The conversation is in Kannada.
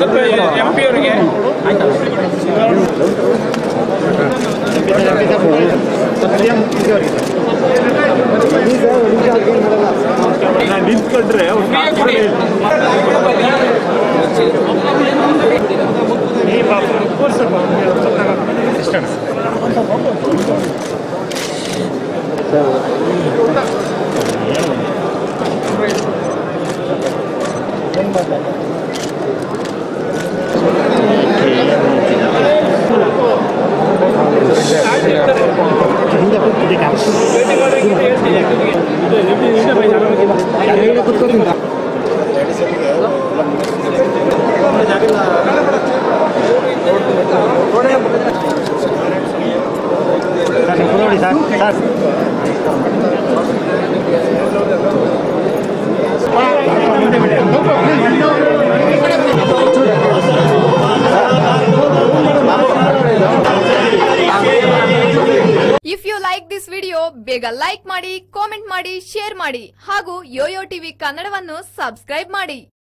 ಸ್ವಲ್ಪ ಎಂ ಪಿ ಅವರಿಗೆ ನಿಂತ್ಕೊಂಡ್ರೆ ಕೊಡಿ ನೋಡಿ sir sir if you like this video ಬೇಗ ಲೈಕ್ ಮಾಡಿ ಕಾಮೆಂಟ್ ಮಾಡಿ ಶೇರ್ ಮಾಡಿ ಹಾಗೂ ಯೋಯೋ ಟಿವಿ ಕನ್ನಡವನ್ನು ಸಬ್ಸ್ಕ್ರೈಬ್ ಮಾಡಿ